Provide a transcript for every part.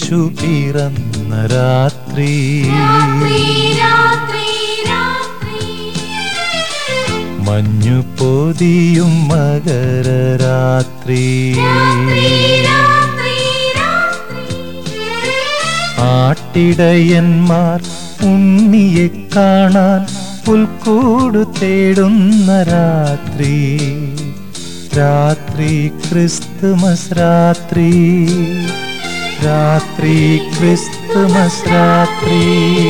യേശു പിറന്ന രാത്രി രാത്രി രാത്രി രാത്രി മഞ്ഞു പൊതിയും മകരരാത്രി രാത്രി രാത്രി രാത്രി ആട്ടിടയന്മാർ ഉണ്ണിയെ കാണാൻ പുൽക്കൂടു തേടുന്ന രാത്രി രാത്രി ക്രിസ്തുമസ് രാത്രി രാത്രി ക്രിസ്തുമസ് രാത്രി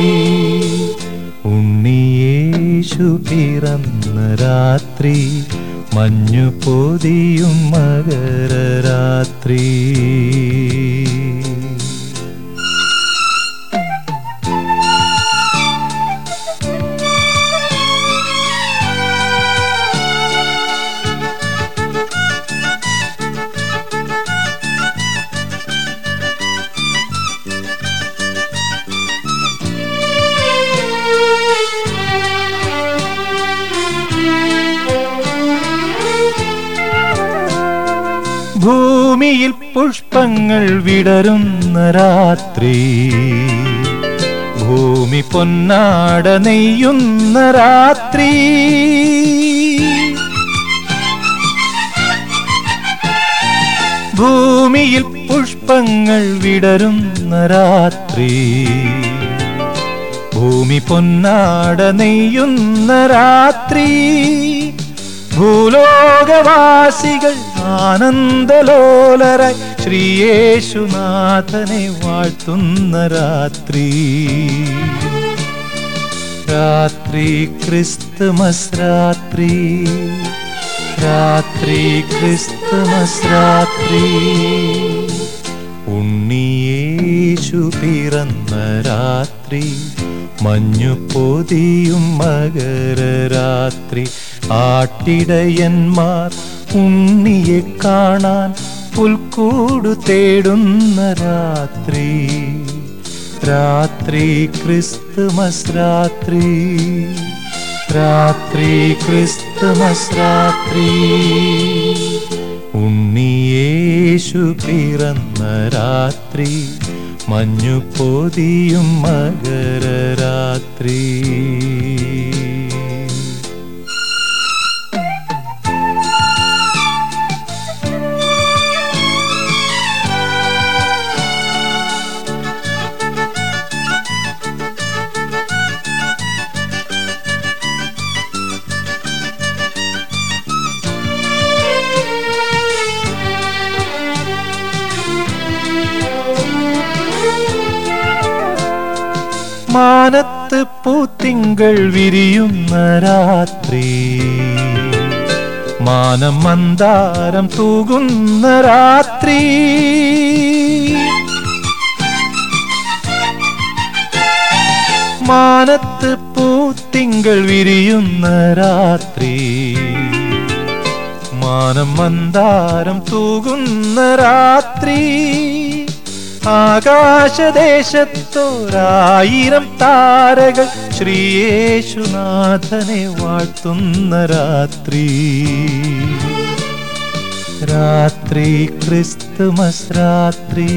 ഉണ്ണിയേശു പിറന്ന രാത്രി മഞ്ഞു പൊതിയും മകരരാത്രി ഭൂമിയിൽ പുഷ്പങ്ങൾ വിടരുന്ന രാത്രി ഭൂമി പൊന്നാട നെയ്യുന്ന രാത്രി ഭൂമിയിൽ പുഷ്പങ്ങൾ വിടരുന്ന രാത്രി ഭൂമി പൊന്നാട നെയ്യുന്ന രാത്രി ഭൂലോകവാസികൾ ആനന്ദലോലരായി ശ്രീയേശുനാഥനെ വാഴ്ത്തുന്ന രാത്രി രാത്രി ക്രിസ്തുമസ് രാത്രി രാത്രി ക്രിസ്തുമസ് രാത്രി ഉണ്ണിയേശു പിറന്ന രാത്രി മഞ്ഞു പൊതിയും മകരരാത്രി ആട്ടിടയന്മാർ ഉണ്ണിയെ കാണാൻ പുൽക്കൂടു തേടുന്ന രാത്രി രാത്രി ക്രിസ്തുമസ് രാത്രി രാത്രി ക്രിസ്തുമസ് രാത്രി ഉണ്ണിയേശു പിറന്ന രാത്രി മഞ്ഞു പൊതിയും മകരരാത്രി മാനത്ത് പൂത്തിങ്കൾ വിരിയുന്ന രാത്രി മാനം മന്ദാരം തൂകുന്ന രാത്രി മാനത്ത് പൂത്തിങ്കൾ വിരിയുന്ന രാത്രി മാനം മന്ദാരം തൂകുന്ന രാത്രി ആകാശദേശത്തോരായിരം താരകൾ ശ്രീയേശുനാഥനെ വാഴ്ത്തുന്ന രാത്രി രാത്രി ക്രിസ്തുമസ് രാത്രി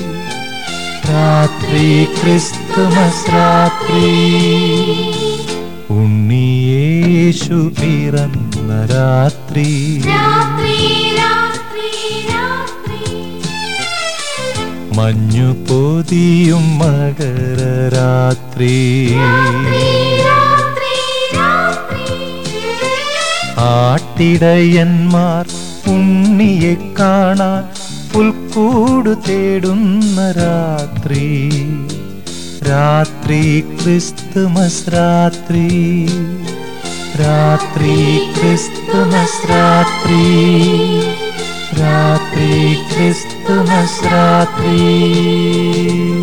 രാത്രി ക്രിസ്തുമസ് രാത്രി ഉണ്ണിയേശു പിറന്ന രാത്രി രാത്രി രാത്രി രാത്രി മഞ്ഞു പൊതിയും മകരരാത്രി രാത്രി രാത്രി രാത്രി ആട്ടിടയന്മാർ ഉണ്ണിയെ കാണാൻ പുൽക്കൂടു തേടുന്ന രാത്രി രാത്രി ക്രിസ്തുമസ് രാത്രി രാത്രി ക്രിസ്തുമസ് രാത്രി രാത്രി ക്രിസ്തുമസ് രാത്രി